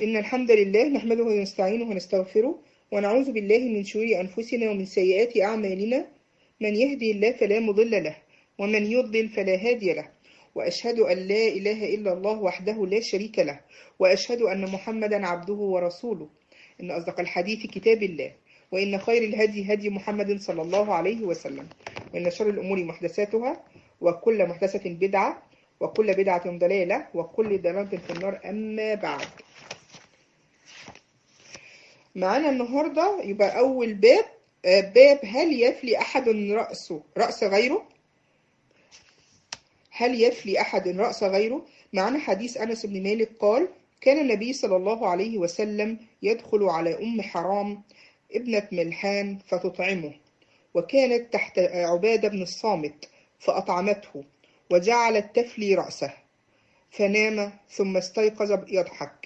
إن الحمد لله نحمده ونستعينه ونستغفره ونعوذ بالله من شرور أنفسنا ومن سيئات أعمالنا من يهدي الله فلا مضل له ومن يضلل فلا هادي له وأشهد أن لا إله إلا الله وحده لا شريك له وأشهد أن محمدا عبده ورسوله إن أصدق الحديث كتاب الله وإن خير الهدي هدي محمد صلى الله عليه وسلم وإن شر الأمور محدثاتها وكل محدثة بدعة وكل بدعة ضلالة وكل ضلالة في النار أما بعد معانا النهاردة يبقى أول باب باب هل يفلي أحد رأسه رأس غيره هل يفلي أحد رأس غيره معنا حديث أنس بن مالك قال كان النبي صلى الله عليه وسلم يدخل على أم حرام ابنة ملحان فتطعمه وكانت تحت عبادة بن الصامت فأطعمته وجعلت تفلي رأسه فنام ثم استيقظ يضحك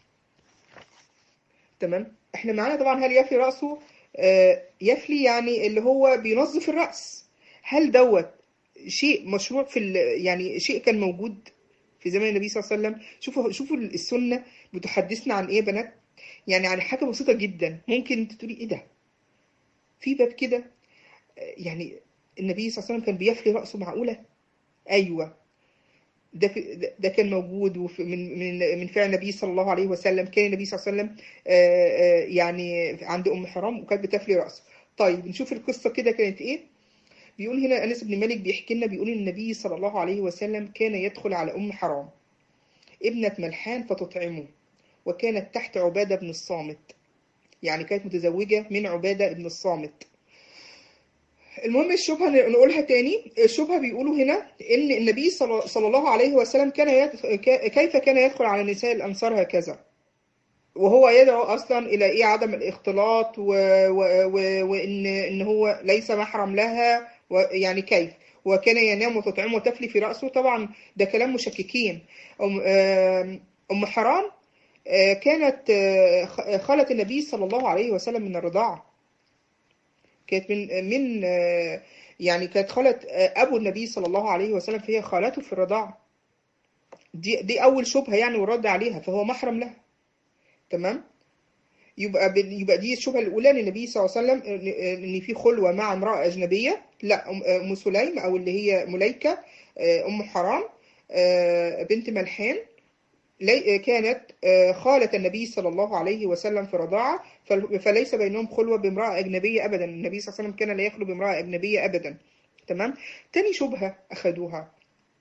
تمام احنا معانا طبعا هل يفلي رأسه آه يفلي يعني اللي هو بينظف الرأس هل دوت شيء مشروع في يعني شيء كان موجود في زمان النبي صلى الله عليه وسلم شوفوا شوفوا السنة بتحدثنا عن ايه يا بنات يعني عن حاجة بسيطة جدا ممكن تقولي ايه ده في باب كده يعني النبي صلى الله عليه وسلم كان بيفلي رأسه معقولة ايوه ده ده كان موجود من من من فعل النبي صلى الله عليه وسلم كان النبي صلى الله عليه وسلم يعني عند ام حرام وكانت بتفلي راسه طيب نشوف القصه كده كانت ايه بيقول هنا انس بن مالك بيحكي لنا بيقول النبي صلى الله عليه وسلم كان يدخل على ام حرام ابنه ملحان فتطعمه وكانت تحت عباده بن الصامت يعني كانت متزوجه من عباده بن الصامت المهم الشبهة نقولها تاني الشبهة بيقولوا هنا ان النبي صلى الله عليه وسلم كان يدخل كيف كان يدخل على نساء الانصار هكذا وهو يدعو اصلا الى ايه عدم الاختلاط و... و... و... وان ان هو ليس محرم لها يعني كيف وكان ينام وتطعمه وتفلي في راسه طبعا ده كلام مشككين ام ام حرام كانت خالة النبي صلى الله عليه وسلم من الرضاعه كانت من من يعني كانت خالة أبو النبي صلى الله عليه وسلم فهي خالته في الرضاعة دي دي أول شبهة يعني ورد عليها فهو محرم لها تمام يبقى يبقى دي الشبهة الأولى للنبي صلى الله عليه وسلم إن في خلوة مع امرأة أجنبية لا أم سليم أو اللي هي مليكة أم حرام بنت ملحان كانت خالة النبي صلى الله عليه وسلم في رضاعة فليس بينهم خلوة بامرأة أجنبية أبدا النبي صلى الله عليه وسلم كان لا يخلو بامرأة أجنبية أبدا تمام تاني شبهة أخذوها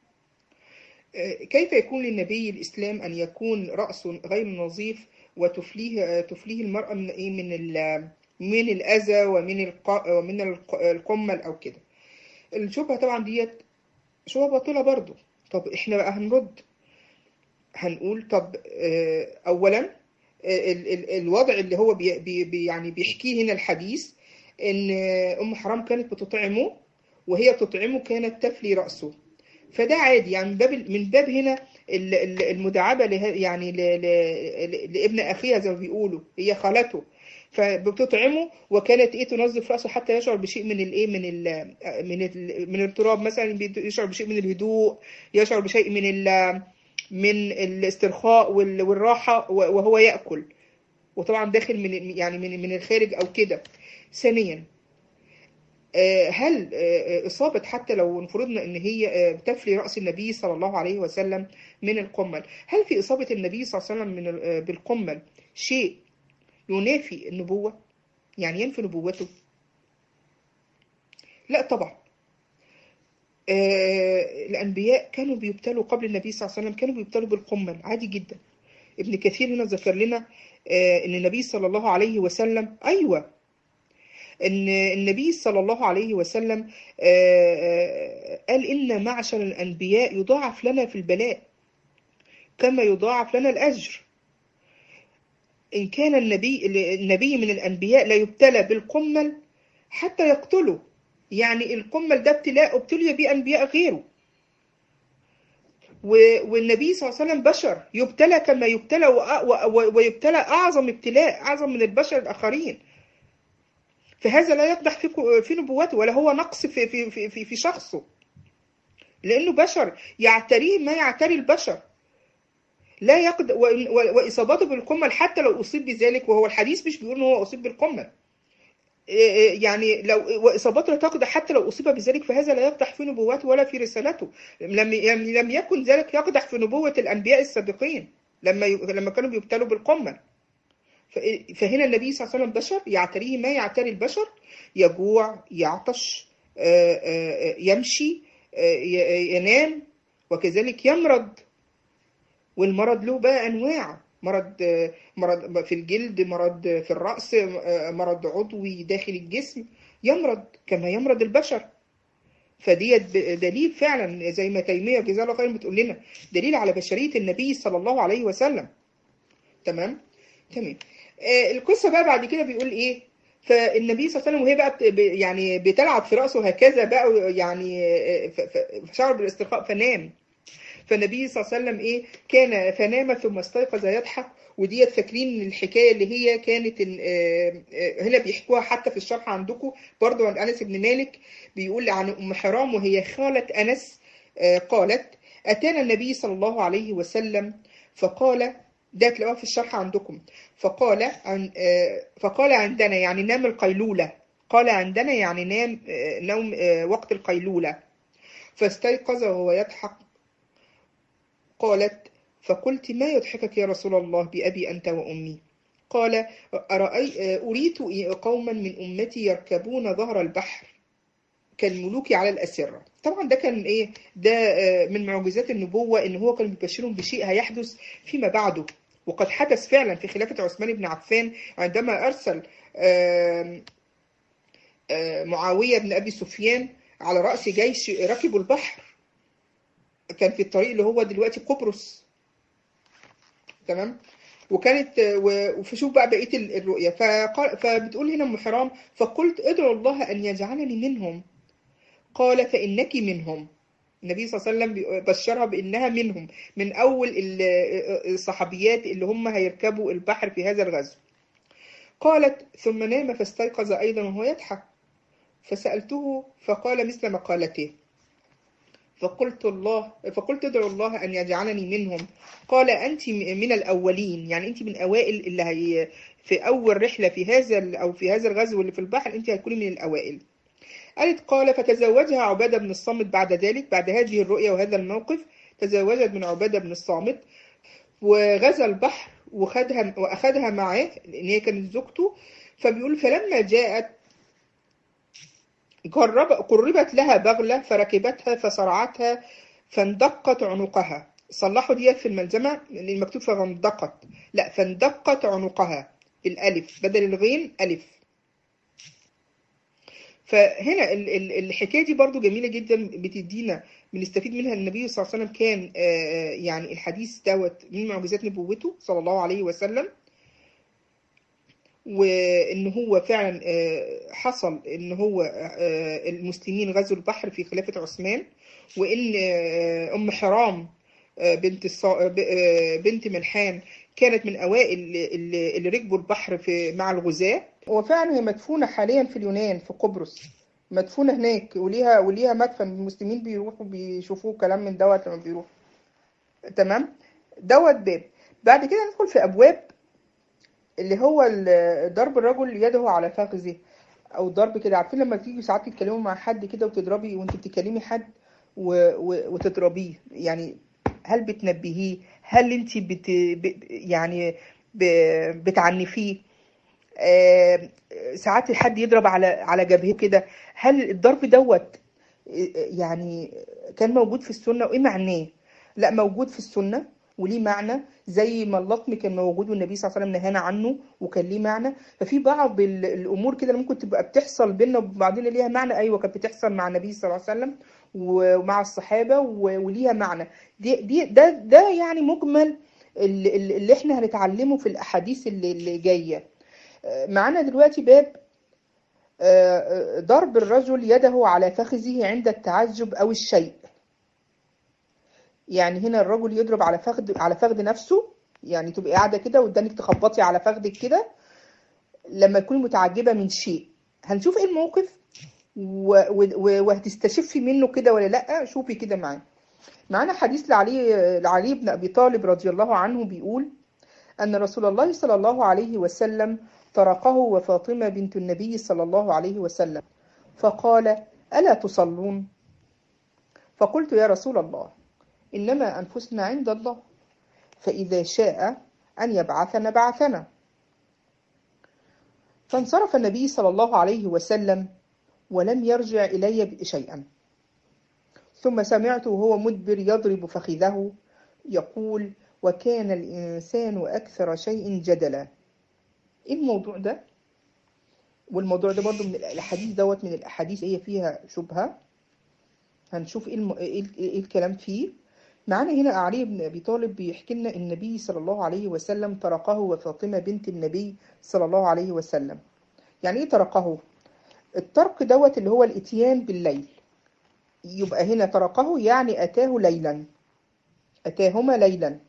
كيف يكون للنبي الإسلام أن يكون رأسه غير نظيف وتفليه تفليه المرأة من إيه من من الأذى ومن الق ومن القمل أو كده الشبهة طبعا ديت شبهة باطلة برضو طب إحنا بقى هنرد هنقول طب اولا الوضع اللي هو بي بي يعني بيحكيه هنا الحديث ان ام حرام كانت بتطعمه وهي بتطعمه كانت تفلي راسه فده عادي يعني من باب من باب هنا المداعبه يعني لابن اخيها زي ما بيقولوا هي خالته فبتطعمه وكانت ايه تنظف راسه حتى يشعر بشيء من الايه من ال من ال من التراب مثلا يشعر بشيء من الهدوء يشعر بشيء من ال من الاسترخاء والراحة وهو يأكل وطبعا داخل من يعني من من الخارج أو كده ثانيا هل إصابة حتى لو فرضنا إن هي تفلي رأس النبي صلى الله عليه وسلم من القمل هل في إصابة النبي صلى الله عليه وسلم من بالقمل شيء ينافي النبوة يعني ينفي نبوته لا طبعا آه الأنبياء كانوا بيبتلوا قبل النبي صلى الله عليه وسلم كانوا بيبتلوا بالقمل عادي جدا ابن كثير هنا ذكر لنا آه ان النبي صلى الله عليه وسلم ايوه ان النبي صلى الله عليه وسلم آه قال ان معشر الانبياء يضاعف لنا في البلاء كما يضاعف لنا الاجر ان كان النبي النبي من الانبياء لا يبتلى بالقمل حتى يقتله يعني القمل ده ابتلاء ابتلي به انبياء غيره والنبي صلى الله عليه وسلم بشر يبتلى كما يبتلى ويبتلى اعظم ابتلاء اعظم من البشر الاخرين فهذا لا يقدح في في نبوته ولا هو نقص في في في في شخصه لانه بشر يعتريه ما يعتري البشر لا يقدر واصابته بالقمل حتى لو اصيب بذلك وهو الحديث مش بيقول ان هو اصيب بالقمل يعني لو واصابته لا تقدح حتى لو اصيب بذلك فهذا لا يقدح في نبوته ولا في رسالته لم لم يكن ذلك يقدح في نبوه الانبياء السابقين لما لما كانوا بيبتلوا بالقمل فهنا النبي صلى الله عليه وسلم بشر يعتريه ما يعتري البشر يجوع يعطش يمشي ينام وكذلك يمرض والمرض له بقى انواع مرض مرض في الجلد مرض في الرأس مرض عضوي داخل الجسم يمرض كما يمرض البشر فديت دليل فعلا زي ما تيمية جزاه الله خير بتقول لنا دليل على بشرية النبي صلى الله عليه وسلم تمام تمام آه القصة بقى بعد كده بيقول ايه فالنبي صلى الله عليه وسلم وهي بقى يعني بتلعب في رأسه هكذا بقى يعني فشعر بالاسترخاء فنام فالنبي صلى الله عليه وسلم ايه كان فنام ثم استيقظ يضحك وديت فاكرين الحكايه اللي هي كانت هنا بيحكوها حتى في الشرح عندكم برضو عن انس بن مالك بيقول عن ام حرام وهي خاله انس قالت اتانا النبي صلى الله عليه وسلم فقال ده تلاقوها في الشرح عندكم فقال عن فقال عندنا يعني نام القيلوله قال عندنا يعني نام نوم وقت القيلوله فاستيقظ وهو يضحك قالت فقلت ما يضحكك يا رسول الله بأبي أنت وأمي قال أرأي أريت قوما من أمتي يركبون ظهر البحر كالملوك على الأسرة طبعا ده كان إيه ده من معجزات النبوة إن هو كان بيبشرهم بشيء هيحدث فيما بعده وقد حدث فعلا في خلافة عثمان بن عفان عندما أرسل معاوية بن أبي سفيان على رأس جيش ركبوا البحر كان في الطريق اللي هو دلوقتي قبرص تمام وكانت وفشوف بقى بقيه الرؤيا فقال فبتقول هنا ام حرام فقلت ادعو الله ان يجعلني منهم قال فانك منهم النبي صلى الله عليه وسلم بشرها بانها منهم من اول الصحابيات اللي هم هيركبوا البحر في هذا الغزو قالت ثم نام فاستيقظ ايضا وهو يضحك فسالته فقال مثل مقالته فقلت الله فقلت ادعو الله ان يجعلني منهم قال انت من الاولين يعني انت من اوائل اللي هي في اول رحله في هذا او في هذا الغزو اللي في البحر انت هتكوني من الاوائل قالت قال فتزوجها عبادة بن الصامت بعد ذلك بعد هذه الرؤيا وهذا الموقف تزوجت من عبادة بن الصامت وغزا البحر وخدها واخذها معاه لان هي كانت زوجته فبيقول فلما جاءت قرب قربت لها بغلة فركبتها فصرعتها فاندقت عنقها صلحوا ديت في الملزمة لأن مكتوب فاندقت لا فاندقت عنقها الألف بدل الغين ألف فهنا الحكاية دي برضو جميلة جدا بتدينا بنستفيد منها النبي صلى الله عليه وسلم كان يعني الحديث دوت من معجزات نبوته صلى الله عليه وسلم وان هو فعلا حصل ان هو المسلمين غزوا البحر في خلافة عثمان وان ام حرام بنت الصا... بنت ملحان كانت من اوائل اللي ركبوا البحر في مع الغزاة وفعلا هي مدفونة حاليا في اليونان في قبرص مدفونة هناك وليها وليها مدفن المسلمين بيروحوا بيشوفوه كلام من دوت لما بيروحوا تمام دوت باب بعد كده ندخل في ابواب اللي هو ضرب الرجل يده على فخذه او ضرب كده عارفين لما تيجي ساعات تتكلموا مع حد كده وتضربي وانت بتكلمي حد و... و... وتضربيه يعني هل بتنبهيه هل انت بت... ب... يعني ب... بتعنفيه آه... ساعات حد يضرب على على جبهه كده هل الضرب دوت يعني كان موجود في السنه وايه معناه لا موجود في السنه وليه معنى زي ما اللطم كان موجود والنبي صلى الله عليه وسلم نهانا عنه وكان ليه معنى ففي بعض الامور كده ممكن تبقى بتحصل بيننا وبعدين ليها معنى ايوه كانت بتحصل مع النبي صلى الله عليه وسلم ومع الصحابه وليها معنى دي دي ده ده يعني مجمل اللي, اللي احنا هنتعلمه في الاحاديث اللي, اللي جايه معانا دلوقتي باب ضرب الرجل يده على فخذه عند التعجب او الشيء يعني هنا الرجل يضرب على فخذ على فخذ نفسه يعني تبقي قاعده كده وقدامك تخبطي على فخذك كده لما تكوني متعجبه من شيء هنشوف ايه الموقف وهتستشفي منه كده ولا لا شوفي كده معايا معانا حديث لعلي لعلي بن ابي طالب رضي الله عنه بيقول ان رسول الله صلى الله عليه وسلم طرقه وفاطمه بنت النبي صلى الله عليه وسلم فقال الا تصلون فقلت يا رسول الله انما انفسنا عند الله فاذا شاء ان يبعثنا بعثنا فانصرف النبي صلى الله عليه وسلم ولم يرجع إلي شيئا ثم سمعته وهو مدبر يضرب فخذه يقول وكان الإنسان أكثر شيء جدلا إيه الموضوع ده؟ والموضوع ده برضو من الأحاديث دوت من الأحاديث هي فيها شبهة هنشوف إيه, الم... إيه, ال- إيه الكلام فيه معانا هنا علي بن أبي طالب بيحكي لنا النبي صلى الله عليه وسلم طرقه وفاطمة بنت النبي صلى الله عليه وسلم يعني إيه طرقه؟ الطرق دوت اللي هو الاتيان بالليل يبقى هنا طرقه يعني أتاه ليلا أتاهما ليلا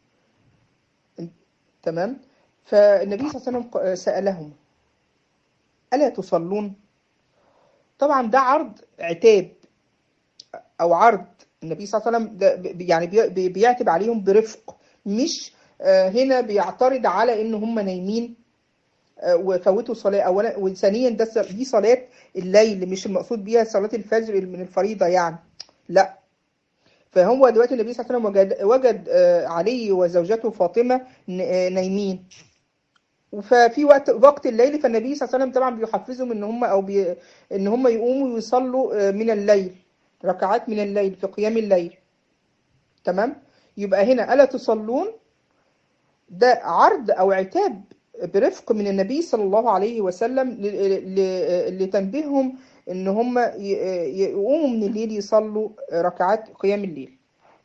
تمام فالنبي صلى الله عليه وسلم ق- سألهم ألا تصلون طبعا ده عرض عتاب أو عرض النبي صلى الله عليه وسلم ده ب- يعني بي- بي- بيعتب عليهم برفق مش آه، هنا بيعترض على إن هم نايمين آه، وفوتوا صلاة أولا وثانيا ده س- دي صلاة الليل مش المقصود بيها صلاة الفجر من الفريضة يعني لا فهو دلوقتي النبي صلى الله عليه وسلم وجد, وجد آه، علي وزوجته فاطمة ن- آه، نايمين ففي وقت وقت الليل فالنبي صلى الله عليه وسلم طبعا بيحفزهم ان هم او بي ان هم يقوموا ويصلوا آه، من الليل ركعات من الليل في قيام الليل تمام يبقى هنا ألا تصلون ده عرض أو عتاب برفق من النبي صلى الله عليه وسلم ل- ل- لتنبيههم إن هم ي- يقوموا من الليل يصلوا ركعات قيام الليل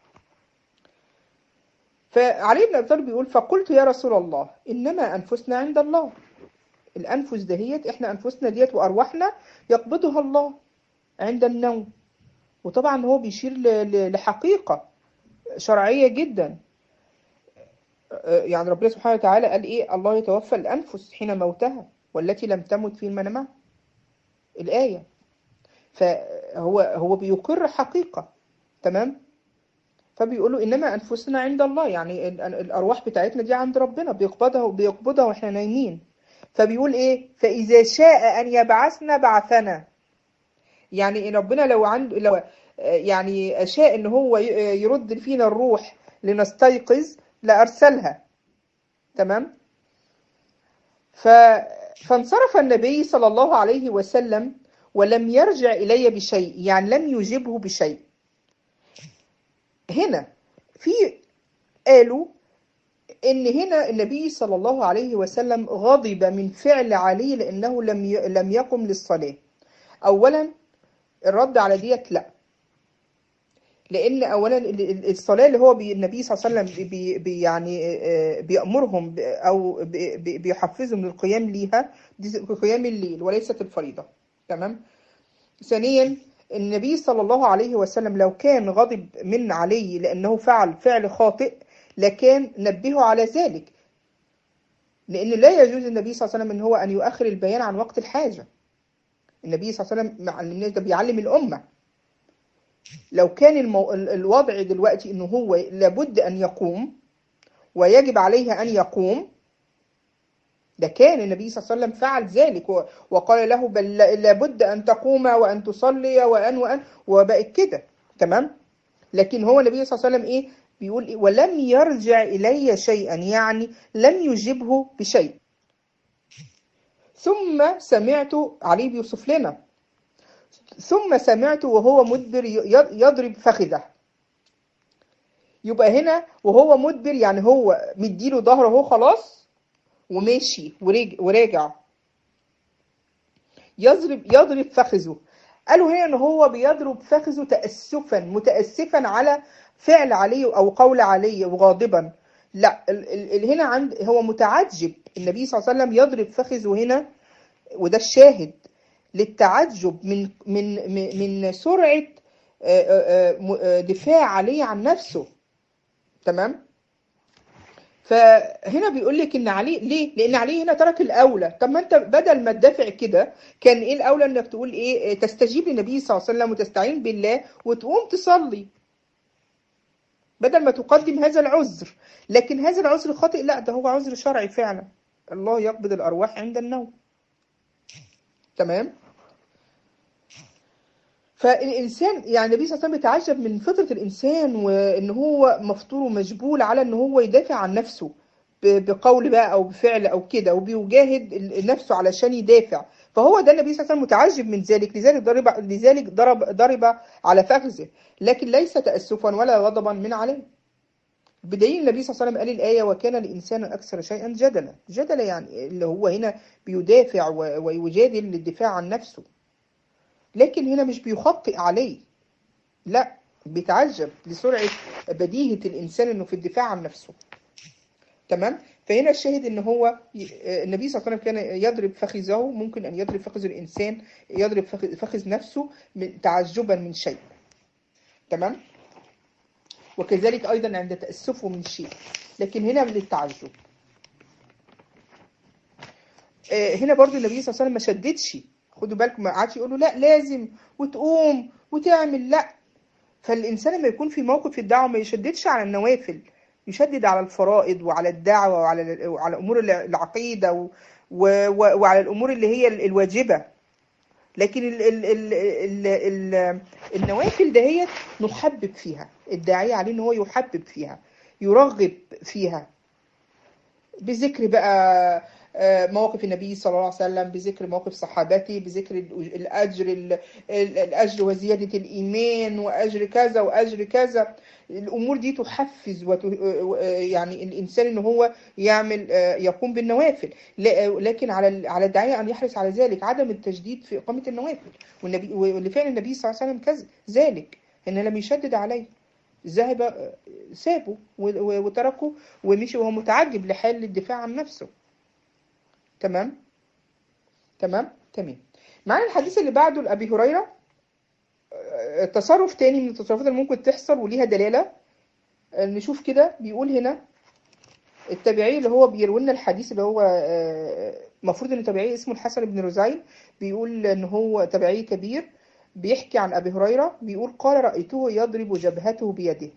فعلي بن أبي طالب بيقول فقلت يا رسول الله إنما أنفسنا عند الله الأنفس دهيت إحنا أنفسنا ديت وأرواحنا يقبضها الله عند النوم وطبعا هو بيشير ل- ل- لحقيقة شرعية جدا آه، يعني ربنا سبحانه وتعالى قال إيه الله يتوفى الأنفس حين موتها والتي لم تمت في منامها الآية فهو هو بيقر حقيقة تمام فبيقولوا إنما أنفسنا عند الله يعني ال- ال- الأرواح بتاعتنا دي عند ربنا بيقبضها بيقبضها وإحنا نايمين فبيقول إيه فإذا شاء أن يبعثنا بعثنا يعني إن ربنا لو عنده لو آه، يعني شاء ان هو ي- يرد فينا الروح لنستيقظ لارسلها تمام ف فانصرف النبي صلى الله عليه وسلم ولم يرجع الي بشيء يعني لم يجبه بشيء هنا في قالوا ان هنا النبي صلى الله عليه وسلم غضب من فعل علي لانه لم ي... لم يقم للصلاه اولا الرد على ديت لا لان اولا ال- ال- الصلاه اللي هو بي النبي صلى الله عليه وسلم بي بي يعني آه، بيامرهم ب- او بي بي- بيحفزهم للقيام ليها دي قيام الليل وليست الفريضه تمام ثانيا النبي صلى الله عليه وسلم لو كان غضب من علي لانه فعل فعل خاطئ لكان نبهه على ذلك لان لا يجوز النبي صلى الله عليه وسلم ان هو ان يؤخر البيان عن وقت الحاجه النبي صلى الله عليه وسلم معلمنا ده بيعلم الامه لو كان المو... ال- الوضع دلوقتي انه هو لابد ان يقوم ويجب عليه ان يقوم ده كان النبي صلى الله عليه وسلم فعل ذلك و- وقال له بل لا- لابد ان تقوم وان تصلي وان وان وبقت كده تمام لكن هو النبي صلى الله عليه وسلم ايه بيقول إيه؟ ولم يرجع الي شيئا يعني لم يجبه بشيء ثم سمعت علي بيوصف لنا ثم سمعت وهو مدبر ي- يضرب فخذه يبقى هنا وهو مدبر يعني هو مديله ظهره اهو خلاص وماشي ورج- وراجع يضرب يضرب فخذه قالوا هنا ان هو بيضرب فخذه تأسفا متأسفا على فعل علي او قول علي وغاضبا لا ال ال ال هنا عند هو متعجب النبي صلى الله عليه وسلم يضرب فخذه هنا وده الشاهد للتعجب من من من من سرعة آه، آه، م- آه، دفاع علي عن نفسه تمام فهنا بيقول لك ان علي ليه لان علي هنا ترك الاولى طب ما انت بدل ما تدافع كده كان ايه الاولى انك تقول ايه آه، تستجيب للنبي صلى الله عليه وسلم وتستعين بالله وتقوم تصلي بدل ما تقدم هذا العذر لكن هذا العذر خاطئ لا ده هو عذر شرعي فعلا الله يقبض الأرواح عند النوم تمام فالإنسان يعني النبي صلى الله عليه وسلم بيتعجب من فطرة الإنسان وإن هو مفطور ومجبول على إن هو يدافع عن نفسه ب- بقول بقى أو بفعل أو كده وبيجاهد ال- نفسه علشان يدافع فهو ده النبي صلى الله عليه وسلم متعجب من ذلك لذلك ضرب لذلك ضرب ضرب على فخذه لكن ليس تأسفا ولا غضبا من عليه بدليل النبي صلى الله عليه وسلم قال الآية وكان الإنسان أكثر شيئا جدلا جدلا يعني اللي هو هنا بيدافع و- ويجادل للدفاع عن نفسه لكن هنا مش بيخطئ عليه لا بيتعجب لسرعة بديهة الإنسان إنه في الدفاع عن نفسه تمام فهنا الشاهد إن هو ي- النبي صلى الله عليه وسلم كان يضرب فخذه ممكن أن يضرب فخذ الإنسان يضرب فخ- فخذ نفسه من تعجبا من شيء تمام وكذلك أيضا عند تأسفه من شيء لكن هنا من التعجب آه، هنا برضو النبي صلى الله عليه وسلم ما شددش خدوا بالكم ما قعدش يقول له لا لازم وتقوم وتعمل لا فالإنسان لما يكون في موقف الدعوة ما يشددش على النوافل يشدد على الفرائض وعلى الدعوة وعلى وعلى أمور الع- العقيدة و و و وعلى الأمور اللي هي ال- الواجبة لكن ال ال ال ال ال النوافل دهيت نحبب فيها الداعية عليه ان هو يحبب فيها يرغب فيها بذكر بقى آه، مواقف النبي صلى الله عليه وسلم بذكر مواقف صحابته بذكر ال- الأجر ال- ال- الأجر وزيادة الإيمان وأجر كذا وأجر كذا الأمور دي تحفز وت... يعني الإنسان إن هو يعمل آه، يقوم بالنوافل لا- لكن على ال- على الداعية أن يحرص على ذلك عدم التشديد في إقامة النوافل والنبي واللي فعل النبي صلى الله عليه وسلم كذا ذلك إن لم يشدد عليه ذهب آه، سابه و- و- وتركه ومشي وهو متعجب لحال الدفاع عن نفسه تمام تمام تمام معانا الحديث اللي بعده لأبي هريرة آه، تصرف تاني من التصرفات اللي ممكن تحصل وليها دلالة آه، نشوف كده بيقول هنا التابعي اللي هو بيروي لنا الحديث اللي هو آه، المفروض ان التابعي اسمه الحسن بن رزين بيقول ان هو تابعي كبير بيحكي عن ابي هريره بيقول قال رايته يضرب جبهته بيده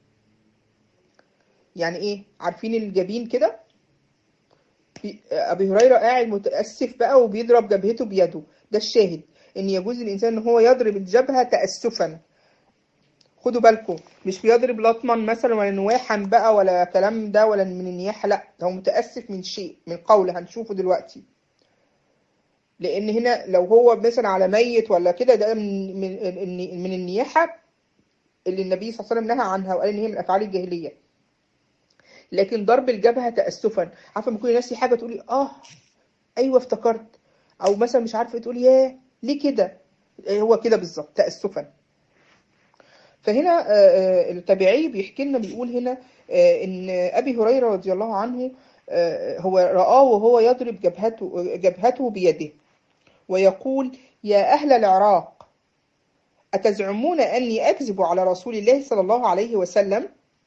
يعني ايه عارفين الجبين كده بي- ابي هريره قاعد متاسف بقى وبيضرب جبهته بيده ده الشاهد ان يجوز الانسان ان هو يضرب الجبهه تاسفا خدوا بالكم مش بيضرب لطما مثلا ولا نواحا بقى ولا كلام ده ولا من النياحة لا ده هو متأسف من شيء من قول هنشوفه دلوقتي لأن هنا لو هو مثلا على ميت ولا كده ده من من من النياحة اللي النبي صلى الله عليه وسلم نهى عنها وقال إن هي من الأفعال الجاهلية لكن ضرب الجبهة تأسفا عارفة لما يكون ناسي حاجة تقولي آه أيوه افتكرت أو مثلا مش عارفة تقولي ياه ليه كده هو كده بالظبط تأسفا فهنا آه، آه، التابعي بيحكي لنا بيقول هنا آه، ان ابي هريره رضي الله عنه آه، هو رآه وهو يضرب جبهته جبهته بيده ويقول يا اهل العراق اتزعمون اني اكذب على رسول الله صلى الله عليه وسلم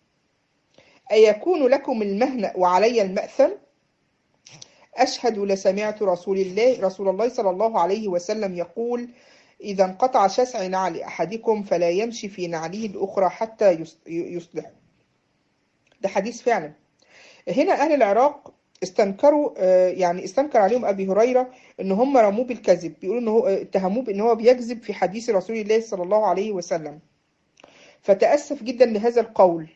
ايكون لكم المهنأ وعلي المأثم أشهد لسمعت رسول الله رسول الله صلى الله عليه وسلم يقول إذا انقطع شسع نعل أحدكم فلا يمشي في نعله الأخرى حتى يص- يصلحه ده حديث فعلا هنا أهل العراق استنكروا آه، يعني استنكر عليهم أبي هريرة إن هم رموه بالكذب بيقولوا إن هو اتهموه بإن هو بيكذب في حديث رسول الله صلى الله عليه وسلم فتأسف جدا لهذا القول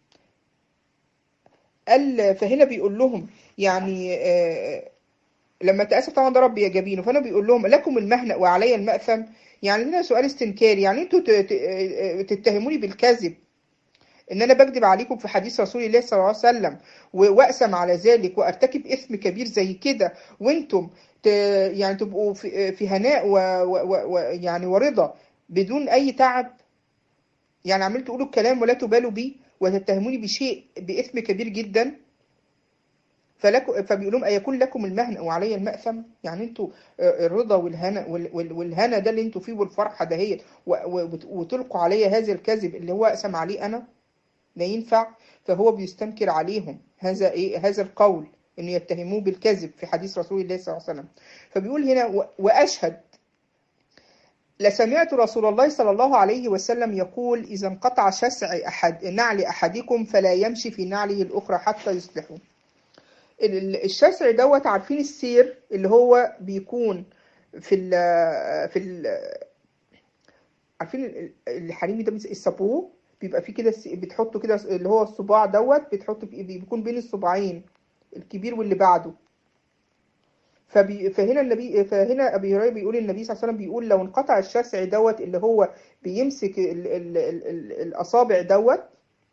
قال فهنا بيقول لهم يعني آه، لما تأسف طبعا ضرب بجبينه فانا بيقول لهم لكم المهنأ وعلي المأثم يعني هنا سؤال استنكاري يعني انتوا ت- ت- تتهموني بالكذب ان انا بكذب عليكم في حديث رسول الله صلى الله عليه وسلم و- واقسم على ذلك وارتكب اثم كبير زي كده وانتم ت... يعني تبقوا في, في هناء و... و... و... يعني ورضا بدون اي تعب يعني عمال تقولوا الكلام ولا تبالوا بيه وتتهموني بشيء بإثم كبير جدا فلكم فبيقول لهم أيكون لكم المهنة وعلي المأثم يعني انتوا آه، الرضا والهنا وال- وال- والهنا ده اللي انتوا فيه والفرحة دهيت و- و- وت- وتلقوا علي هذا الكذب اللي هو أقسم عليه أنا لا ينفع فهو بيستنكر عليهم هذا ايه هذا القول ان يتهموه بالكذب في حديث رسول الله صلى الله عليه وسلم فبيقول هنا و- واشهد لسمعت رسول الله صلى الله عليه وسلم يقول إذا انقطع شسع أحد نعل أحدكم فلا يمشي في نعله الأخرى حتى يصلحه ال- الشسع دوت عارفين السير اللي هو بيكون في ال في ال عارفين ال- الحريمي ده بيس- السابو بيبقى فيه كده س- بتحطه كده اللي هو الصباع دوت بتحطه في- بيكون بين الصباعين الكبير واللي بعده فبي فهنا النبي فهنا ابي هريره بيقول النبي صلى الله عليه وسلم بيقول لو انقطع الشسع دوت اللي هو بيمسك ال ال ال ال الاصابع دوت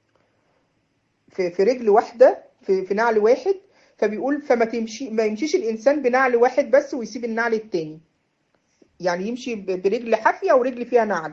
في في رجل واحده في في نعل واحد فبيقول فما تمشي ما يمشيش الانسان بنعل واحد بس ويسيب النعل التاني يعني يمشي ب- برجل حافيه ورجل فيها نعل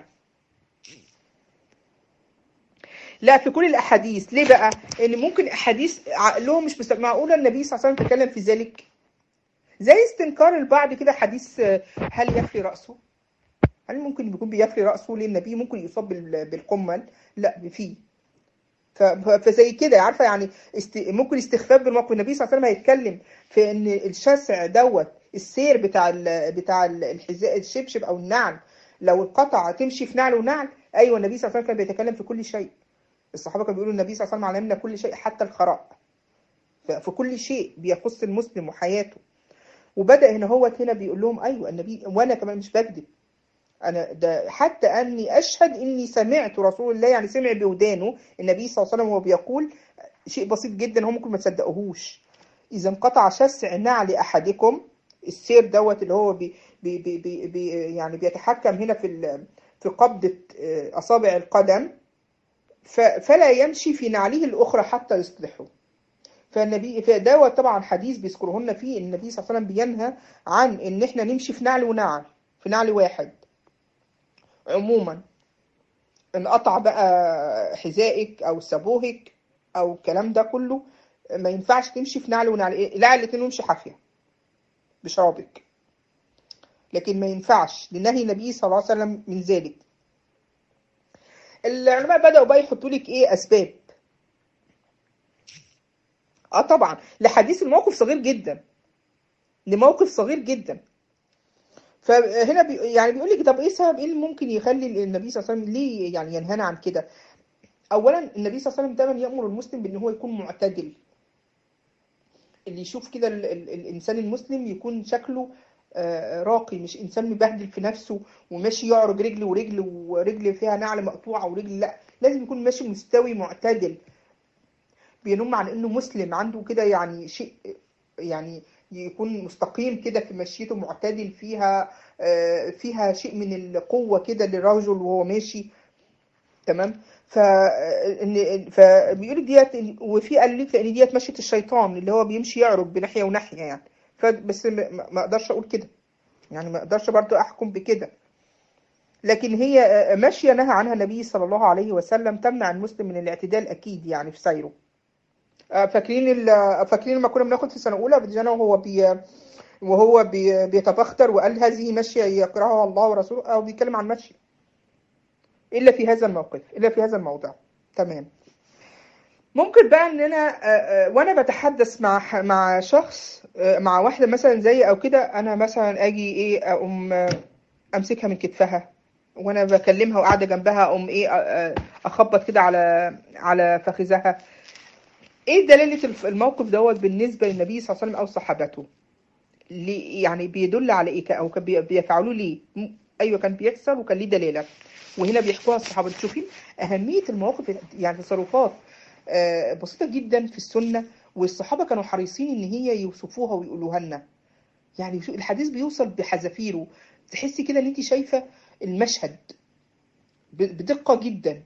لا في كل الاحاديث ليه بقى ان ممكن احاديث عقلهم مش مست... معقوله النبي صلى الله عليه وسلم تكلم في ذلك زي استنكار البعض كده حديث آه، هل يفي رأسه هل ممكن يكون بيفي رأسه للنبي ممكن يصاب بال- بالقمل لا فيه ف- فزي كده عارفه يعني است... ممكن استخفاف بالموقف النبي صلى الله عليه وسلم هيتكلم في ان الشسع دوت السير بتاع ال... بتاع ال- الحذاء الشبشب او النعل لو انقطع تمشي في نعل ونعل ايوه النبي صلى الله عليه وسلم كان بيتكلم في كل شيء الصحابه كانوا بيقولوا النبي صلى الله عليه وسلم علمنا كل شيء حتى الخراء ف- في كل شيء بيخص المسلم وحياته وبدأ هنا هو هنا بيقول لهم ايوه النبي وانا كمان مش بكذب انا ده حتى اني اشهد اني سمعت رسول الله يعني سمع بودانه النبي صلى الله عليه وسلم وهو بيقول شيء بسيط جدا هو ممكن ما تصدقوهوش اذا انقطع شسع نعل احدكم السير دوت اللي هو بي بي بي بي بي يعني بيتحكم هنا في ال- في قبضة آه، اصابع القدم ف- فلا يمشي في نعله الاخرى حتى يصلحه فالنبي فدوت طبعا حديث بيذكرهن فيه إن النبي صلى الله عليه وسلم بينهى عن ان احنا نمشي في نعل ونعل في نعل واحد عموما ان قطع بقى حذائك او سابوهك او الكلام ده كله ما ينفعش تمشي في نعل ونعل إيه؟ لا الاتنين يمشي حافيه بشرابك لكن ما ينفعش لنهي النبي صلى الله عليه وسلم من ذلك العلماء بدأوا بقى يحطوا لك ايه اسباب اه طبعا لحديث الموقف صغير جدا لموقف صغير جدا فهنا بي يعني بيقول لك طب ايه سبب ايه اللي ممكن يخلي النبي صلى الله عليه وسلم ليه يعني ينهانا عن كده اولا النبي صلى الله عليه وسلم دايما يامر المسلم بان هو يكون معتدل اللي يشوف كده ال- ال- الانسان المسلم يكون شكله آه، راقي مش انسان مبهدل في نفسه وماشي يعرج رجل ورجل ورجل فيها نعل مقطوعه ورجل لا لازم يكون ماشي مستوي معتدل بينم عن انه مسلم عنده كده يعني شيء يعني يكون مستقيم كده في مشيته معتدل فيها آه، فيها شيء من القوة كده للرجل وهو ماشي تمام ف إن- فبيقول ديت وفي قال لك ان ديت مشية الشيطان اللي هو بيمشي يعرج بناحية وناحية يعني فبس ما ما اقدرش اقول كده يعني ما اقدرش برضو احكم بكده لكن هي ماشية نهى عنها النبي صلى الله عليه وسلم تمنع المسلم من الاعتدال اكيد يعني في سيره آه، فاكرين ال- فاكرين لما كنا بناخد في سنه اولى فيديانا وهو بي وهو بي بيتبختر وقال هذه مشيه يكرهها الله ورسوله او بيتكلم عن مشي الا في هذا الموقف الا في هذا الموضع تمام ممكن بقى ان انا آه، آه، وانا بتحدث مع ح- مع شخص آه، مع واحده مثلا زي او كده انا مثلا اجي ايه اقوم آه، امسكها من كتفها وانا بكلمها وقاعده جنبها اقوم ايه آه، آه، اخبط كده على على فخذها ايه دلالة الف- الموقف دوت بالنسبة للنبي صلى الله عليه وسلم او صحابته ليه يعني بيدل على ايه او كان بي- بيفعلوه ليه م- ايوه كان بيحصل وكان ليه دلالة وهنا بيحكوها الصحابة تشوفين اهمية المواقف يعني تصرفات آه، بسيطة جدا في السنة والصحابة كانوا حريصين ان هي يوصفوها ويقولوها لنا يعني شو- الحديث بيوصل بحذافيره تحسي كده ان انت شايفة المشهد ب- بدقة جدا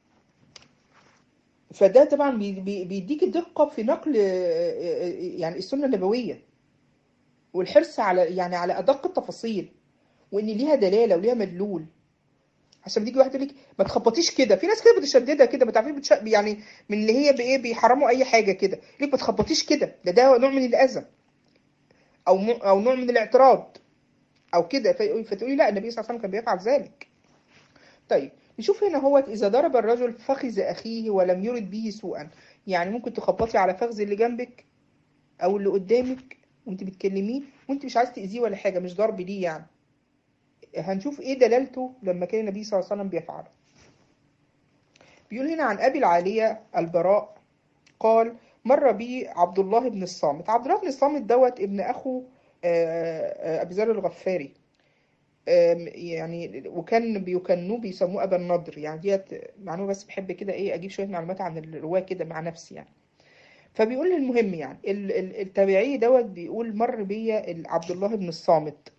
فده طبعا بي- بي- بيديك الدقة في نقل آه، آه، يعني السنة النبوية والحرص على يعني على أدق التفاصيل وإن ليها دلالة وليها مدلول عشان بيجي واحد يقول لك ما تخبطيش كده في ناس كده بتشددها كده ما تعرفيش بتش... يعني من اللي هي بايه بيحرموا اي حاجه كده يقول لك ما تخبطيش كده ده ده نوع من الاذى او م... او نوع من الاعتراض او كده في... فتقولي لا النبي صلى الله عليه وسلم كان بيفعل ذلك طيب نشوف هنا هو إذا ضرب الرجل فخذ أخيه ولم يرد به سوءا يعني ممكن تخبطي على فخذ اللي جنبك أو اللي قدامك وأنت بتكلميه وأنت مش عايز تأذيه ولا حاجة مش ضرب ليه يعني هنشوف ايه دلالته لما كان النبي صلى الله عليه وسلم بيفعله بيقول هنا عن ابي العالية البراء قال مر بي عبد الله بن الصامت عبد الله بن الصامت دوت ابن اخو آه، آه، ابي ذر الغفاري آم، يعني وكان بيكنوه بيسموه ابا النضر يعني ديت معلومه بس بحب كده ايه اجيب شويه معلومات عن الرواه كده مع نفسي يعني فبيقول المهم يعني ال- ال- التابعي دوت بيقول مر بيا ال- عبد الله بن الصامت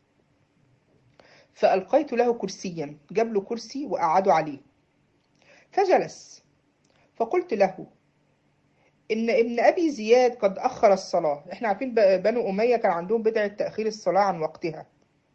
فألقيت له كرسيا جاب له كرسي وقعده عليه فجلس فقلت له إن ابن أبي زياد قد أخر الصلاة إحنا عارفين ب- بنو أمية كان عندهم بدعة تأخير الصلاة عن وقتها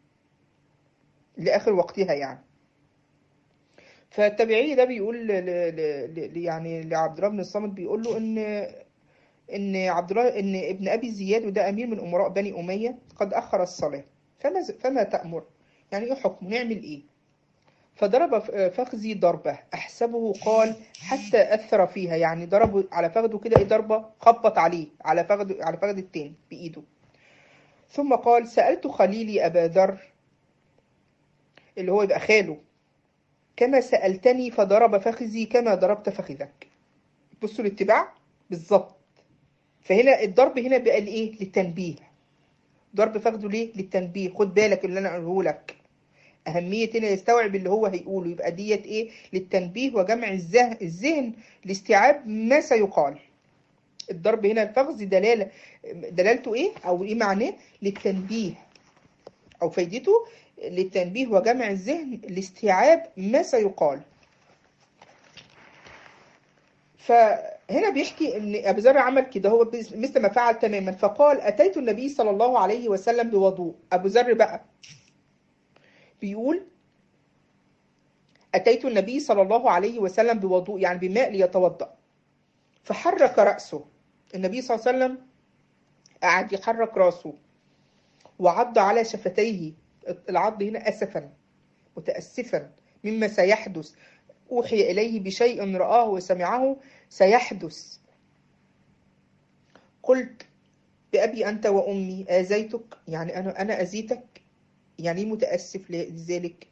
لآخر وقتها يعني فالتابعي ده بيقول ل... ل... ل... يعني لعبد الله بن الصامت بيقول له ان ان عبد الله ان ابن ابي زياد وده امير من امراء بني اميه قد اخر الصلاه فما فما تامر يعني ايه حكمه نعمل ايه فضرب ف- فخذي ضربه احسبه قال حتى اثر فيها يعني ضربه على فخذه كده ايه ضربه خبط عليه على فخذ على فخذ التاني بايده ثم قال سالت خليلي ابا ذر اللي هو يبقى خاله كما سألتني فضرب فخذي كما ضربت فخذك بصوا الاتباع بالظبط فهنا الضرب هنا بقى لإيه للتنبيه ضرب فخذه ليه للتنبيه خد بالك اللي أنا أقوله لك أهمية هنا يستوعب اللي هو هيقوله يبقى ديت إيه للتنبيه وجمع الذهن الذهن لاستيعاب ما سيقال الضرب هنا الفخذ دلالة دلالته إيه أو إيه معناه للتنبيه أو فايدته للتنبيه وجمع الذهن لاستيعاب ما سيقال فهنا بيحكي ان ابو ذر عمل كده هو بس- مثل ما فعل تماما فقال اتيت النبي صلى الله عليه وسلم بوضوء ابو ذر بقى بيقول اتيت النبي صلى الله عليه وسلم بوضوء يعني بماء ليتوضا فحرك راسه النبي صلى الله عليه وسلم قعد يحرك راسه وعض على شفتيه العض هنا أسفا متأسفا مما سيحدث أوحي إليه بشيء رآه وسمعه سيحدث قلت بأبي أنت وأمي آذيتك يعني أنا أنا أذيتك يعني متأسف لذلك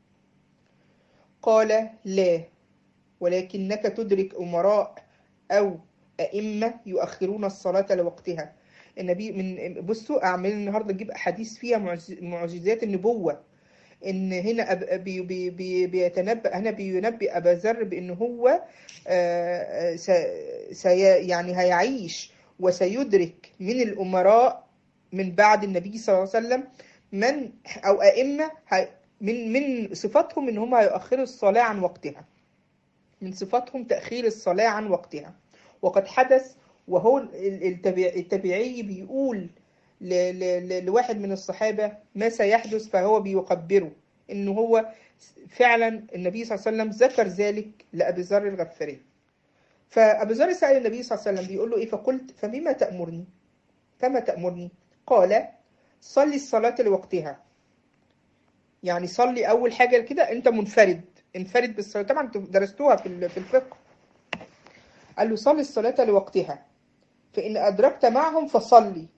قال لا ولكنك تدرك أمراء أو أئمة يؤخرون الصلاة لوقتها النبي من بصوا أعمال النهاردة نجيب أحاديث فيها معجز- معجزات النبوة إن هنا أب بي بي بي بيتنبأ هنا بينبئ أبا ذر بإن هو آه، س- سي يعني هيعيش وسيدرك من الأمراء من بعد النبي صلى الله عليه وسلم من أو أئمة هي- من من صفاتهم إن هم هيؤخروا الصلاة عن وقتها من صفاتهم تأخير الصلاة عن وقتها وقد حدث وهو ال- التبع- التبعي بيقول ل- ل- ل- لواحد من الصحابة ما سيحدث فهو بيخبره إن هو فعلا النبي صلى الله عليه وسلم ذكر ذلك لأبي ذر الغفاري فأبو ذر سأل النبي صلى الله عليه وسلم بيقول له إيه فقلت فبما تأمرني كما تأمرني قال صلي الصلاة لوقتها يعني صلي أول حاجة كده أنت منفرد انفرد بالصلاة طبعا انتوا درستوها في ال- في الفقه قال له صلي الصلاة لوقتها فإن أدركت معهم فصلي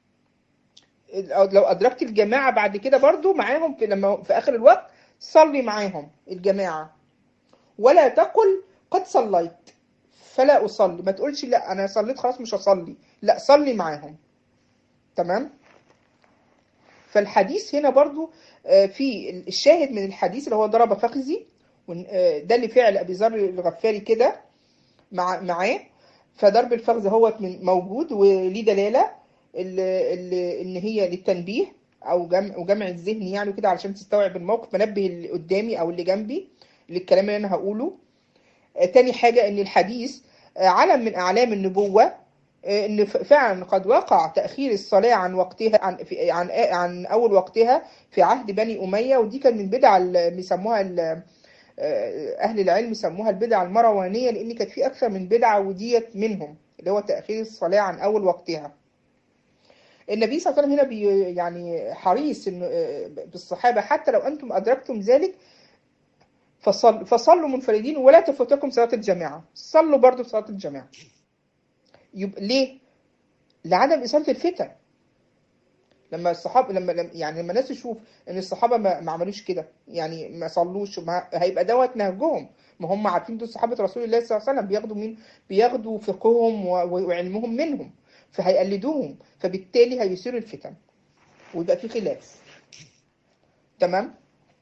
لو أدركت الجماعة بعد كده برضو معاهم في لما في آخر الوقت صلي معاهم الجماعة ولا تقل قد صليت فلا أصلي ما تقولش لا أنا صليت خلاص مش هصلي لا صلي معاهم تمام فالحديث هنا برضو آه، في الشاهد من الحديث اللي هو ضرب فخذي وإن- آه، ده اللي فعل أبي ذر الغفاري كده مع معاه فضرب الفخذ هو من موجود وليه دلالة ال- ال- ان هي للتنبيه او جمع وجمع الذهن يعني كده علشان تستوعب الموقف منبه اللي قدامي او اللي جنبي للكلام اللي انا هقوله آه، تاني حاجة ان الحديث آه، علم من اعلام النبوة آه، ان ف- فعلا قد وقع تأخير الصلاة عن وقتها عن في عن عن اول وقتها في عهد بني أمية ودي كان من بدع ال- بيسموها ال- آه، اهل العلم سموها البدع المروانية لان كانت في اكثر من بدعة وديت منهم اللي هو تأخير الصلاة عن اول وقتها النبي صلى الله عليه وسلم هنا بي يعني حريص إنه آه، بالصحابة حتى لو أنتم أدركتم ذلك فصل فصلوا منفردين ولا تفوتكم صلاة الجماعة صلوا برضو صلاة الجماعة يبقى ليه؟ لعدم إثارة الفتن لما الصحابه لما لما- يعني لما الناس تشوف ان الصحابه ما, ما عملوش كده يعني ما صلوش ما هيبقى دوت نهجهم ما هم عارفين دول صحابه رسول الله صلى الله عليه وسلم بياخدوا من بياخدوا فقههم و- و- وعلمهم منهم فهيقلدوهم فبالتالي هيثيروا الفتن ويبقى في خلاف تمام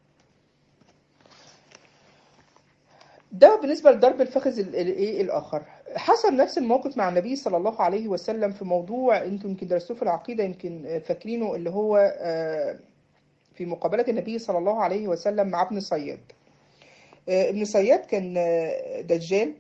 ده بالنسبة لضرب الفخذ ال- ال- ايه الآخر حصل نفس الموقف مع النبي صلى الله عليه وسلم في موضوع انتم يمكن درستوه في العقيدة يمكن فاكرينه اللي هو آه، في مقابلة النبي صلى الله عليه وسلم مع ابن صياد آه، ابن صياد كان آه، دجال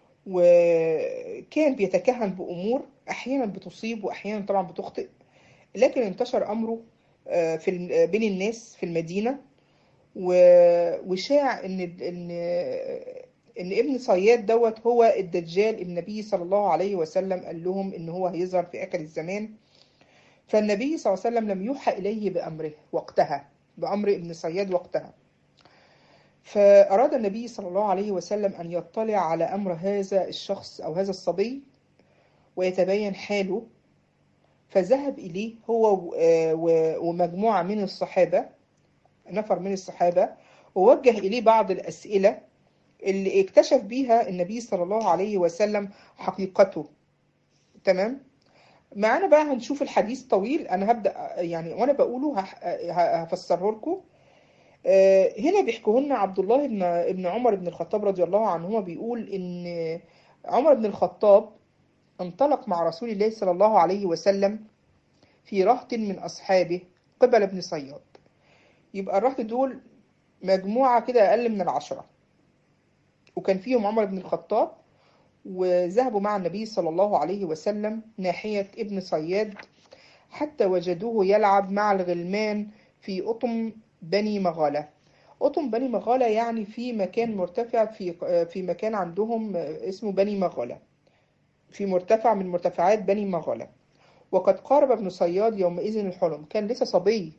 وكان بيتكهن بأمور أحيانا بتصيب وأحيانا طبعا بتخطئ لكن انتشر أمره آه، في الم- بين الناس في المدينة و- وشاع ان ان ان ابن صياد دوت هو الدجال النبي صلى الله عليه وسلم قال لهم ان هو هيظهر في اخر الزمان فالنبي صلى الله عليه وسلم لم يوحى اليه بامره وقتها بامر ابن صياد وقتها فاراد النبي صلى الله عليه وسلم ان يطلع على امر هذا الشخص او هذا الصبي ويتبين حاله فذهب اليه هو و- و- ومجموعه من الصحابه نفر من الصحابة ووجه إليه بعض الأسئلة اللي اكتشف بيها النبي صلى الله عليه وسلم حقيقته تمام معانا بقى هنشوف الحديث طويل أنا هبدأ يعني وأنا بقوله هح- ه- هفسره لكم آه، هنا بيحكوا لنا عبد الله بن ابن عمر بن الخطاب رضي الله عنهما بيقول إن عمر بن الخطاب انطلق مع رسول الله صلى الله عليه وسلم في رهط من أصحابه قبل ابن صياد يبقى الرهط دول مجموعة كده أقل من العشرة وكان فيهم عمر بن الخطاب وذهبوا مع النبي صلى الله عليه وسلم ناحية ابن صياد حتى وجدوه يلعب مع الغلمان في أطم بني مغالة أطم بني مغالة يعني في مكان مرتفع في في مكان عندهم اسمه بني مغالة في مرتفع من مرتفعات بني مغالة وقد قارب ابن صياد يومئذ الحلم كان لسه صبي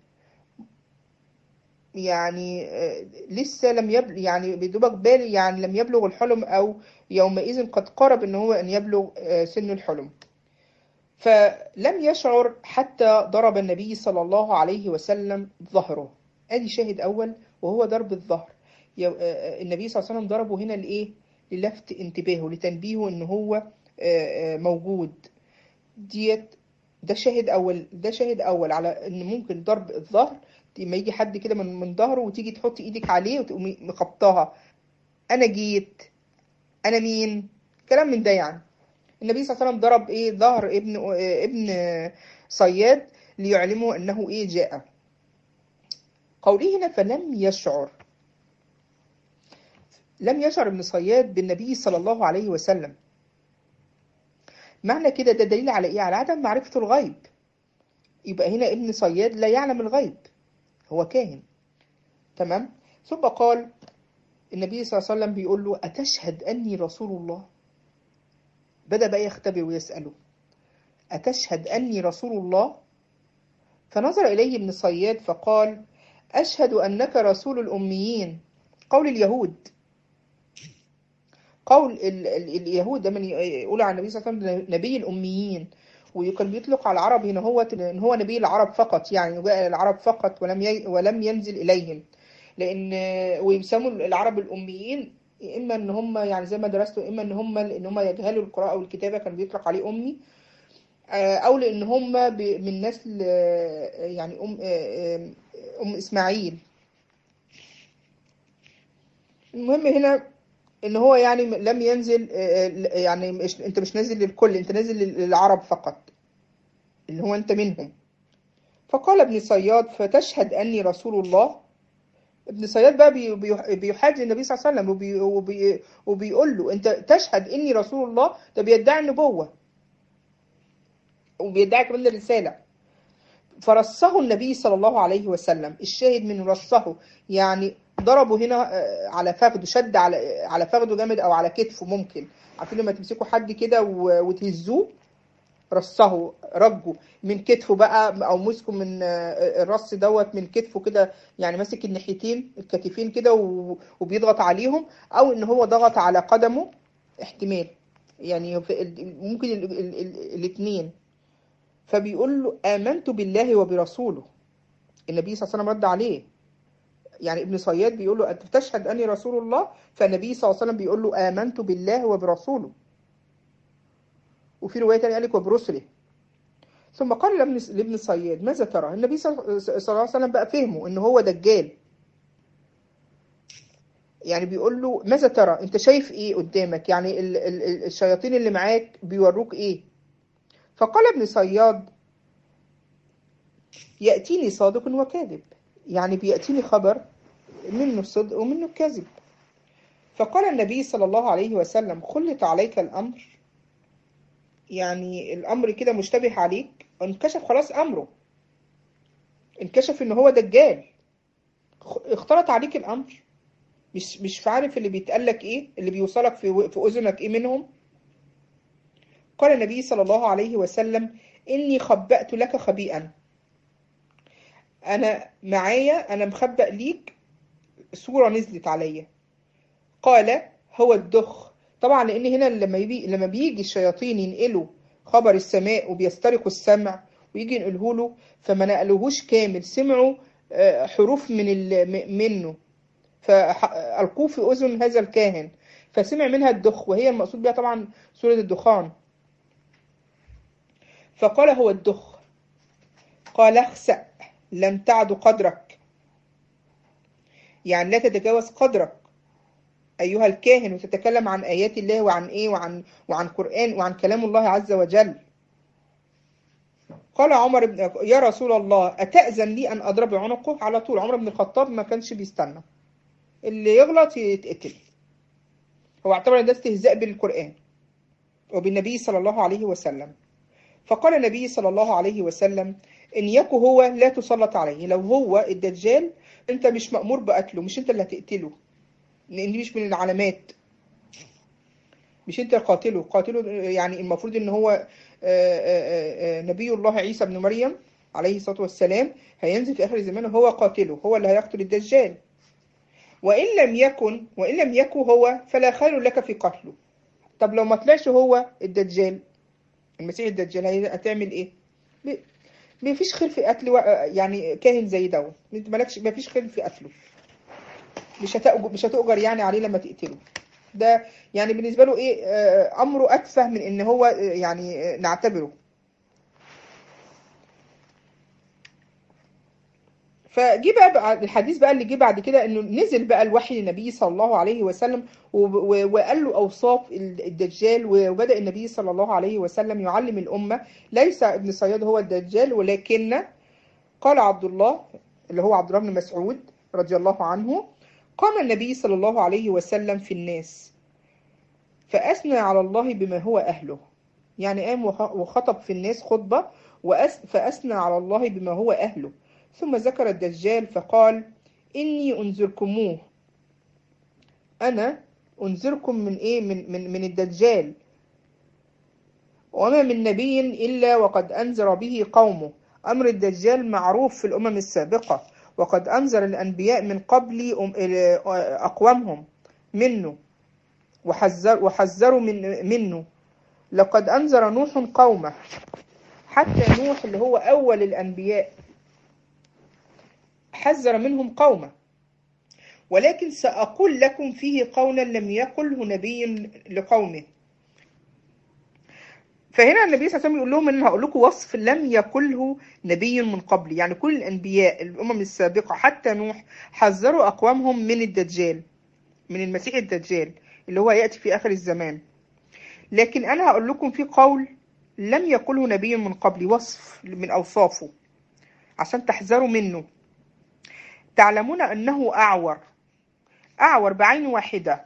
يعني آه، لسه لم يبلغ يعني بدوبك بالي يعني لم يبلغ الحلم أو يومئذ قد قرب إن هو أن يبلغ آه، سن الحلم فلم يشعر حتى ضرب النبي صلى الله عليه وسلم ظهره ادي شاهد اول وهو ضرب الظهر يو- آه، النبي صلى الله عليه وسلم ضربه هنا لايه للفت انتباهه لتنبيهه ان هو آه، آه، موجود ديت ده شاهد اول ده شاهد اول على ان ممكن ضرب الظهر لما يجي حد كده من من ظهره وتيجي تحط ايدك عليه وتقومي مخبطاها انا جيت انا مين كلام من ده يعني النبي صلى الله عليه وسلم ضرب ايه ظهر ابن آه، ابن صياد ليعلمه انه ايه جاء قوله هنا فلم يشعر لم يشعر ابن صياد بالنبي صلى الله عليه وسلم معنى كده ده دليل على ايه على عدم معرفة الغيب يبقى هنا ابن صياد لا يعلم الغيب هو كاهن تمام ثم قال النبي صلى الله عليه وسلم بيقول له أتشهد أني رسول الله بدأ بقى يختبر ويسأله أتشهد أني رسول الله فنظر إليه ابن صياد فقال أشهد أنك رسول الأميين قول اليهود قول ال ال اليهود من يقول عن النبي صلى الله عليه وسلم نبي الأميين وكان بيطلق على العرب هنا هو ان هو نبي العرب فقط يعني جاء العرب فقط ولم ي... ولم ينزل اليهم لان ويسموا العرب الاميين اما ان هم يعني زي ما درستوا اما ان هم ان هم يجهلوا القراءه والكتابه كان بيطلق عليه امي او لان هم ب... من نسل يعني ام ام اسماعيل المهم هنا ان هو يعني لم ينزل يعني مش انت مش نازل للكل انت نازل للعرب فقط اللي هو انت منهم فقال ابن صياد فتشهد اني رسول الله ابن صياد بقى بي بيحاج النبي صلى الله عليه وسلم وبي وبي وبيقول له انت تشهد اني رسول الله ده بيدعي النبوة وبيدعي كمان الرسالة فرصه النبي صلى الله عليه وسلم الشاهد من رصه يعني ضربه هنا على فخده شد على على فخده جامد او على كتفه ممكن عارفين لما تمسكوا حد كده وتهزوه رصه رجه من كتفه بقى او مسكه من الرص دوت من كتفه كده يعني ماسك الناحيتين الكتفين كده وبيضغط عليهم او ان هو ضغط على قدمه احتمال يعني ممكن الاثنين فبيقول له آمنت بالله وبرسوله النبي صلى الله عليه وسلم رد عليه يعني ابن صياد بيقول له أنت تشهد أني رسول الله فالنبي صلى الله عليه وسلم بيقول له آمنت بالله وبرسوله وفي رواية تانية قال لك وبرسله ثم قال لابن لابن صياد ماذا ترى النبي صلى الله عليه وسلم بقى فهمه ان هو دجال يعني بيقول له ماذا ترى انت شايف ايه قدامك يعني ال ال الشياطين اللي معاك بيوروك ايه فقال ابن صياد يأتيني صادق وكاذب يعني بيأتيني خبر منه الصدق ومنه الكذب فقال النبي صلى الله عليه وسلم خلط عليك الأمر يعني الأمر كده مشتبه عليك انكشف خلاص أمره انكشف إن هو دجال اختلط عليك الأمر مش مش عارف اللي بيتقالك إيه اللي بيوصلك في في أذنك إيه منهم قال النبي صلى الله عليه وسلم إني خبأت لك خبيئا أنا معايا أنا مخبأ ليك صورة نزلت عليا قال هو الدخ طبعا لأن هنا لما يبي لما بيجي الشياطين ينقلوا خبر السماء وبيسترقوا السمع ويجي ينقله له فما نقلوهوش كامل سمعوا حروف من منه فألقوه في أذن هذا الكاهن فسمع منها الدخ وهي المقصود بها طبعا سورة الدخان فقال هو الدخ قال اخسأ لم تعد قدرك يعني لا تتجاوز قدرك أيها الكاهن وتتكلم عن آيات الله وعن إيه وعن وعن قرآن وعن كلام الله عز وجل قال عمر بن يا رسول الله أتأذن لي أن أضرب عنقه على طول عمر بن الخطاب ما كانش بيستنى اللي يغلط يتقتل هو اعتبر ان ده استهزاء بالقرآن وبالنبي صلى الله عليه وسلم فقال النبي صلى الله عليه وسلم إن يكو هو لا تسلط عليه لو هو الدجال أنت مش مأمور بقتله مش أنت اللي هتقتله لأن دي مش من العلامات مش أنت قاتله قاتله يعني المفروض إن هو آآ آآ نبي الله عيسى بن مريم عليه الصلاة والسلام هينزل في آخر الزمان هو قاتله هو اللي هيقتل الدجال وإن لم يكن وإن لم يكن هو فلا خير لك في قتله طب لو ما طلعش هو الدجال المسيح الدجال هتعمل ايه ما فيش خير في قتل يعني كاهن زي دوت انت مالكش ما فيش خير في قتله مش هتأجر مش هتؤجر يعني عليه لما تقتله ده يعني بالنسبه له ايه امره اتفه من ان هو يعني نعتبره فجي بقى الحديث بقى اللي جه بعد كده انه نزل بقى الوحي للنبي صلى الله عليه وسلم وقال له اوصاف الدجال وبدا النبي صلى الله عليه وسلم يعلم الامه ليس ابن صياد هو الدجال ولكن قال عبد الله اللي هو عبد الله بن مسعود رضي الله عنه قام النبي صلى الله عليه وسلم في الناس فاثنى على الله بما هو اهله يعني قام وخطب في الناس خطبه فاثنى على الله بما هو اهله ثم ذكر الدجال فقال إني أنذركموه أنا أنذركم من إيه من, من, من الدجال وما من نبي إلا وقد أنذر به قومه أمر الدجال معروف في الأمم السابقة وقد أنذر الأنبياء من قبل أقوامهم منه وحذر وحذروا من منه لقد أنذر نوح قومه حتى نوح اللي هو أول الأنبياء حذر منهم قومه ولكن سأقول لكم فيه قولا لم يقله نبي لقومه فهنا النبي صلى الله عليه وسلم يقول لهم ان هقول لكم وصف لم يقله نبي من قبل يعني كل الانبياء الامم السابقه حتى نوح حذروا اقوامهم من الدجال من المسيح الدجال اللي هو ياتي في اخر الزمان لكن انا هقول لكم في قول لم يقله نبي من قبل وصف من اوصافه عشان تحذروا منه تعلمون أنه أعور أعور بعين واحدة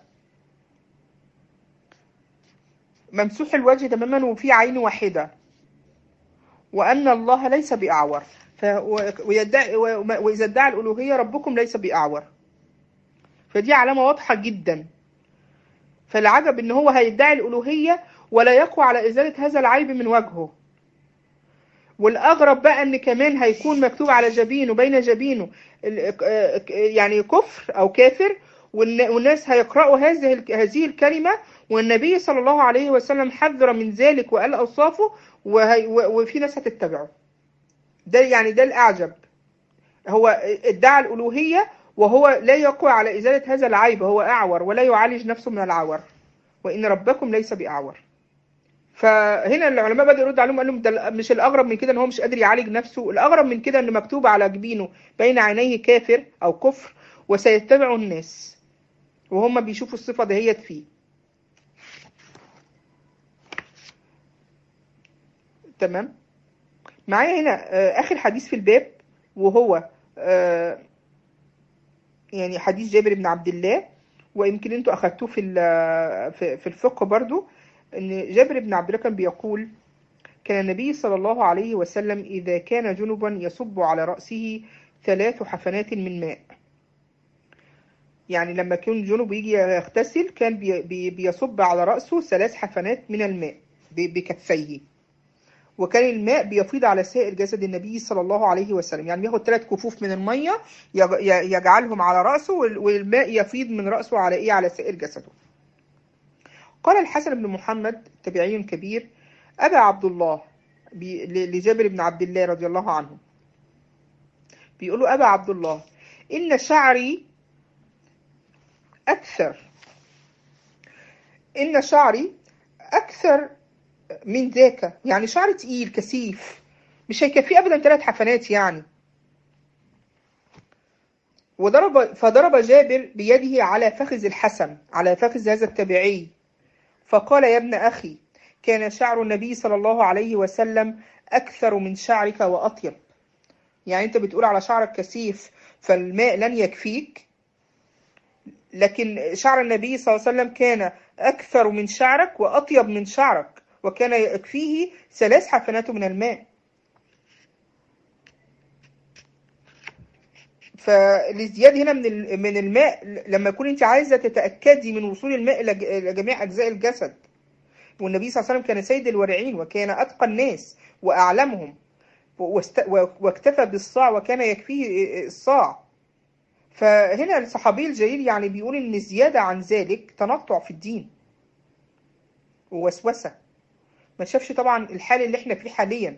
ممسوح الوجه تماما وفي عين واحدة وأن الله ليس بأعور ويدعي وإذا ادعى الألوهية ربكم ليس بأعور فدي علامة واضحة جدا فالعجب إن هو هيدعي الألوهية ولا يقوى على إزالة هذا العيب من وجهه والأغرب بقى إن كمان هيكون مكتوب على جبينه بين جبينه يعني كفر أو كافر والن- والناس هيقرأوا هذه الك- هذه الكلمة والنبي صلى الله عليه وسلم حذر من ذلك وقال أوصافه وهي و- وفي ناس هتتبعه ده يعني ده الأعجب هو ادعى الألوهية وهو لا يقوى على إزالة هذا العيب هو أعور ولا يعالج نفسه من العور وإن ربكم ليس بأعور فهنا العلماء بدأوا يردوا عليهم قال لهم ده مش الأغرب من كده إن هو مش قادر يعالج نفسه الأغرب من كده إن مكتوب على جبينه بين عينيه كافر أو كفر وسيتبع الناس وهم بيشوفوا الصفة دهيت فيه تمام معايا هنا آه، آخر حديث في الباب وهو آه، يعني حديث جابر بن عبد الله ويمكن انتوا أخدتوه في ال- في في الفقه برضو ان جابر بن عبد الله كان بيقول كان النبي صلى الله عليه وسلم إذا كان جنبا يصب على رأسه ثلاث حفنات من ماء يعني لما كان جنوب يجي يغتسل كان بي بي بيصب على رأسه ثلاث حفنات من الماء ب- بكفيه وكان الماء بيفيض على سائر جسد النبي صلى الله عليه وسلم يعني بياخد ثلاث كفوف من المية يج- ي- يجعلهم على رأسه وال- والماء يفيض من رأسه على إيه على سائر جسده قال الحسن بن محمد تابعي كبير أبا عبد الله بي- ل- لجابر بن عبد الله رضي الله عنه بيقول له أبا عبد الله إن شعري أكثر إن شعري أكثر من ذاك يعني شعر تقيل كثيف مش هيكفيه أبدا ثلاث حفنات يعني وضرب فضرب جابر بيده على فخذ الحسن على فخذ هذا التابعي فقال يا ابن أخي كان شعر النبي صلى الله عليه وسلم أكثر من شعرك وأطيب يعني أنت بتقول على شعرك كثيف فالماء لن يكفيك لكن شعر النبي صلى الله عليه وسلم كان أكثر من شعرك وأطيب من شعرك وكان يكفيه ثلاث حفنات من الماء فالازدياد هنا من ال- من الماء لما يكون انت عايزه تتاكدي من وصول الماء الى ج- إلى جميع اجزاء الجسد والنبي صلى الله عليه وسلم كان سيد الورعين وكان اتقى الناس واعلمهم واست- واكتفى بالصاع وكان يكفيه الصاع فهنا الصحابي الجليل يعني بيقول ان الزياده عن ذلك تنطع في الدين ووسوسه ما شافش طبعا الحال اللي احنا فيه حاليا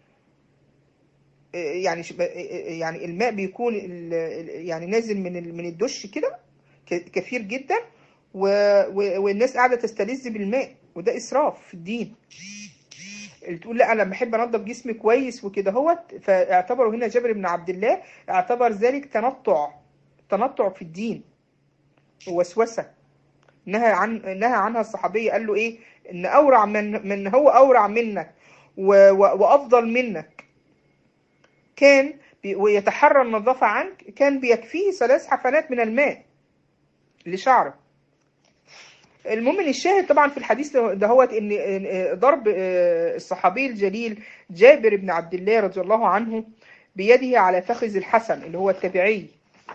يعني ش- يعني الماء بيكون ال- ال- يعني نازل من ال- من الدش كده ك- كثير جدا و- و- والناس قاعده تستلذ بالماء وده اسراف في الدين اللي تقول لا انا بحب انضف جسمي كويس وكده هوت فاعتبروا هنا جابر بن عبد الله اعتبر ذلك تنطع تنطع في الدين ووسوسه نهى عن نهى عنها الصحابيه قال له ايه ان اورع من من هو اورع منك و- و- وافضل منك كان بي- ويتحرى النظافة عنك كان بيكفيه ثلاث حفنات من الماء لشعره المهم ان الشاهد طبعا في الحديث ده هو ان إن ضرب آه، الصحابي الجليل جابر بن عبد الله رضي الله عنه بيده على فخذ الحسن اللي هو التابعي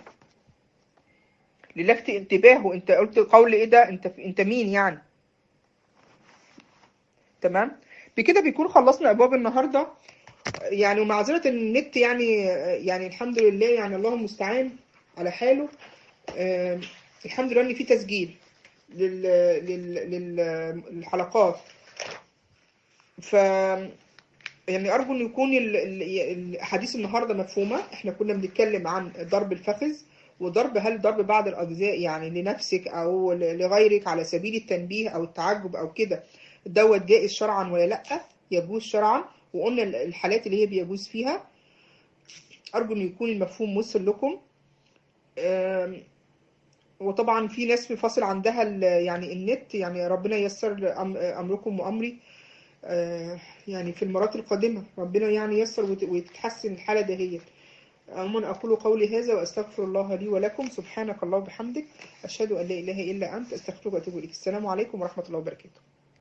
للفت انتباهه انت قلت قول ايه ده انت انت مين يعني تمام بكده بيكون خلصنا ابواب النهارده يعني ومعذرة إن النت يعني يعني الحمد لله يعني الله المستعان على حاله آه، الحمد لله ان في تسجيل لل لل لل- للحلقات ف يعني ارجو ان يكون ال- ال- الاحاديث النهارده مفهومه احنا كنا بنتكلم عن ضرب الفخذ وضرب هل ضرب بعض الاجزاء يعني لنفسك او ل- لغيرك على سبيل التنبيه او التعجب او كده دوت جائز شرعا ولا لا يجوز شرعا وقلنا ال- الحالات اللي هي بيجوز فيها ارجو ان يكون المفهوم وصل لكم آم، وطبعا في ناس في فاصل عندها ال- يعني النت يعني ربنا ييسر أم- امركم وامري آه، يعني في المرات القادمة ربنا يعني ييسر وت- وتتحسن الحالة دهيت عموما أقول قولي هذا وأستغفر الله لي ولكم سبحانك الله وبحمدك أشهد أن لا إله إلا أنت أستغفرك وأتوب إليك السلام عليكم ورحمة الله وبركاته